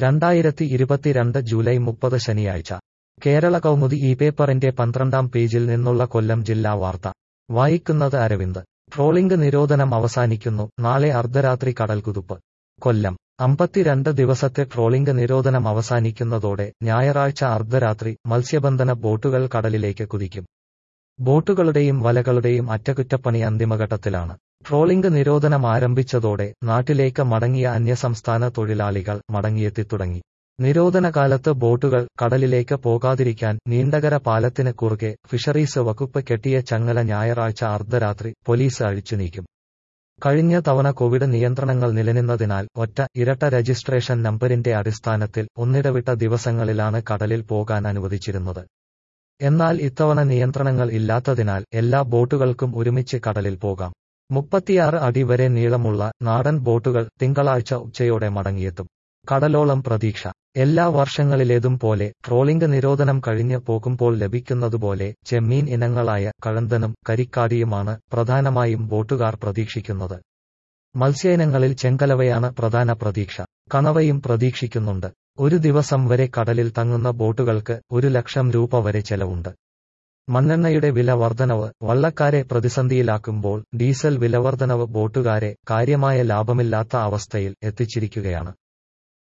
രണ്ടായിരത്തി ഇരുപത്തിരണ്ട് ജൂലൈ മുപ്പത് ശനിയാഴ്ച കേരള കൗമുദി ഈ പേപ്പറിന്റെ പന്ത്രണ്ടാം പേജിൽ നിന്നുള്ള കൊല്ലം ജില്ലാ വാർത്ത വായിക്കുന്നത് അരവിന്ദ് ട്രോളിംഗ് നിരോധനം അവസാനിക്കുന്നു നാളെ അർദ്ധരാത്രി കടൽകുതുപ്പ് കൊല്ലം അമ്പത്തിരണ്ട് ദിവസത്തെ ട്രോളിംഗ് നിരോധനം അവസാനിക്കുന്നതോടെ ഞായറാഴ്ച അർദ്ധരാത്രി മത്സ്യബന്ധന ബോട്ടുകൾ കടലിലേക്ക് കുതിക്കും ബോട്ടുകളുടെയും വലകളുടെയും അറ്റകുറ്റപ്പണി അന്തിമഘട്ടത്തിലാണ് ട്രോളിംഗ് നിരോധനം ആരംഭിച്ചതോടെ നാട്ടിലേക്ക് മടങ്ങിയ അന്യസംസ്ഥാന തൊഴിലാളികൾ മടങ്ങിയെത്തിത്തുടങ്ങി നിരോധന കാലത്ത് ബോട്ടുകൾ കടലിലേക്ക് പോകാതിരിക്കാൻ നീണ്ടകര പാലത്തിന് കുറുകെ ഫിഷറീസ് വകുപ്പ് കെട്ടിയ ചങ്ങല ഞായറാഴ്ച അർദ്ധരാത്രി പോലീസ് അഴിച്ചുനീക്കും കഴിഞ്ഞ തവണ കോവിഡ് നിയന്ത്രണങ്ങൾ നിലനിന്നതിനാൽ ഒറ്റ ഇരട്ട രജിസ്ട്രേഷൻ നമ്പരിന്റെ അടിസ്ഥാനത്തിൽ ഒന്നിടവിട്ട ദിവസങ്ങളിലാണ് കടലിൽ പോകാൻ അനുവദിച്ചിരുന്നത് എന്നാൽ ഇത്തവണ നിയന്ത്രണങ്ങൾ ഇല്ലാത്തതിനാൽ എല്ലാ ബോട്ടുകൾക്കും ഒരുമിച്ച് കടലിൽ പോകാം മുപ്പത്തിയാറ് അടി വരെ നീളമുള്ള നാടൻ ബോട്ടുകൾ തിങ്കളാഴ്ച ഉച്ചയോടെ മടങ്ങിയെത്തും കടലോളം പ്രതീക്ഷ എല്ലാ വർഷങ്ങളിലേതും പോലെ ട്രോളിംഗ് നിരോധനം കഴിഞ്ഞ് പോകുമ്പോൾ ലഭിക്കുന്നതുപോലെ ചെമ്മീൻ ഇനങ്ങളായ കഴന്തനും കരിക്കാടിയുമാണ് പ്രധാനമായും ബോട്ടുകാർ പ്രതീക്ഷിക്കുന്നത് മത്സ്യ ചെങ്കലവയാണ് പ്രധാന പ്രതീക്ഷ കണവയും പ്രതീക്ഷിക്കുന്നുണ്ട് ഒരു ദിവസം വരെ കടലിൽ തങ്ങുന്ന ബോട്ടുകൾക്ക് ഒരു ലക്ഷം രൂപ വരെ ചെലവുണ്ട് മണ്ണെണ്ണയുടെ വില വർധനവ് വള്ളക്കാരെ പ്രതിസന്ധിയിലാക്കുമ്പോൾ ഡീസൽ വിലവർധനവ് ബോട്ടുകാരെ കാര്യമായ ലാഭമില്ലാത്ത അവസ്ഥയിൽ എത്തിച്ചിരിക്കുകയാണ്